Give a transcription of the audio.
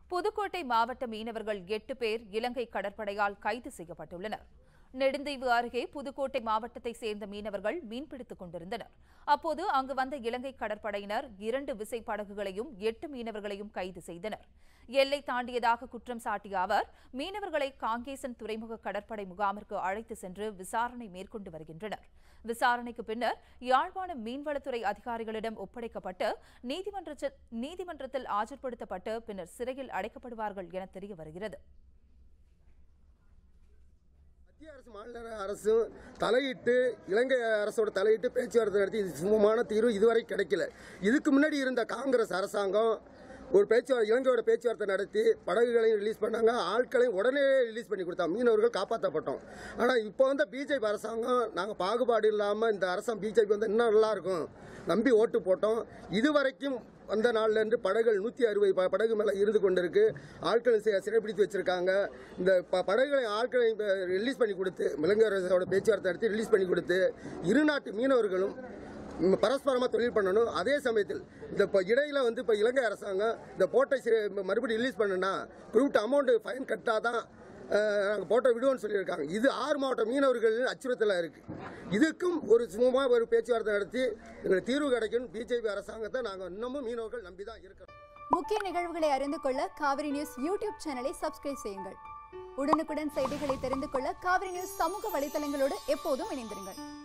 புதுக்கோட்டை மாவட்ட மீனவர்கள் எட்டு பேர் இலங்கை கடற்படையால் கைது செய்யப்பட்டுள்ளனர் நெடுந்தீவு அருகே புதுக்கோட்டை மாவட்டத்தை சேர்ந்த மீனவர்கள் மீன்பிடித்துக் கொண்டிருந்தனர் அப்போது அங்கு வந்த இலங்கை கடற்படையினர் இரண்டு விசை படகுகளையும் எட்டு மீனவர்களையும் கைது செய்தனர் எல்லை தாண்டியதாக குற்றம் சாட்டிய அவர் மீனவர்களை காங்கேசன் துறைமுக கடற்படை முகாமிற்கு அழைத்து சென்று விசாரணை மேற்கொண்டு வருகின்றனர் விசாரணைக்கு பின்னர் யாழ்ப்பாணம் மீன்வளத்துறை அதிகாரிகளிடம் ஒப்படைக்கப்பட்டு நீதிமன்றத்தில் நீதிமன்றத்தில் ஆஜர்படுத்தப்பட்டு பின்னர் சிறையில் அடைக்கப்படுவார்கள் என தெரிய வருகிறது மத்திய அரசு மாநில அரசும் தலையிட்டு இலங்கை அரசோட தலையிட்டு பேச்சுவார்த்தை நடத்தி இது சுமமான தீர்வு இதுவரை கிடைக்கல இதுக்கு முன்னாடி இருந்த காங்கிரஸ் அரசாங்கம் ஒரு பேச்சுவார்த்தை இலங்கையோட பேச்சுவார்த்தை நடத்தி படகுகளையும் ரிலீஸ் பண்ணாங்க ஆட்களையும் உடனே ரிலீஸ் பண்ணி கொடுத்தாங்க மீனவர்கள் காப்பாற்றப்பட்டோம் ஆனால் இப்போ வந்து பிஜேபி அரசாங்கம் நாங்கள் பாகுபாடு இல்லாமல் இந்த அரசாங்கம் பிஜேபி வந்து இன்னும் நல்லா இருக்கும் நம்பி ஓட்டு போட்டோம் இதுவரைக்கும் வந்த நாள்ல இருந்து படகுகள் நூற்றி அறுபது ப- படகு மேலே இருந்து கொண்டிருக்கு ஆட்களை சி- சிறைப்பிடித்து வச்சிருக்காங்க இந்த ப- படகுகளை ஆட்களை ரிலீஸ் பண்ணி கொடுத்து இலங்கை அரசோட பேச்சுவார்த்தை நடத்தி ரிலீஸ் பண்ணி கொடுத்து இரு நாட்டு மீனவர்களும் ம், பரஸ்பரமா தொழில் பண்ணணும் அதே சமயத்தில் இந்த இப்போ இடையில வந்து இப்போ இலங்கை அரசாங்கம் இந்த போட்டை சிறை- மறுபடியும் ரிலீஸ் பண்ணுனா குறிப்பிட்ட அமௌண்ட் ஃபைன் கட்டாதான் நாங்கள் போட்டோ விடுவோம்னு சொல்லியிருக்காங்க இது ஆறு மாவட்ட மீனவர்கள் அச்சுறுத்தலாக இருக்கு இதுக்கும் ஒரு சுமூகமா ஒரு பேச்சுவார்த்தை நடத்தி எங்களுக்கு தீர்வு கிடைக்கும் பிஜேபி அரசாங்கத்தை நாங்கள் இன்னமும் மீனவர்கள் நம்பி தான் இருக்கிறோம் முக்கிய நிகழ்வுகளை அறிந்து கொள்ள காவிரி நியூஸ் யூடியூப் சேனலை சப்ஸ்கிரைப் செய்யுங்கள் உடனுக்குடன் செய்திகளை தெரிந்து கொள்ள காவிரி நியூஸ் சமூக வலைதளங்களோடு எப்போதும் இணைந்திருங்கள்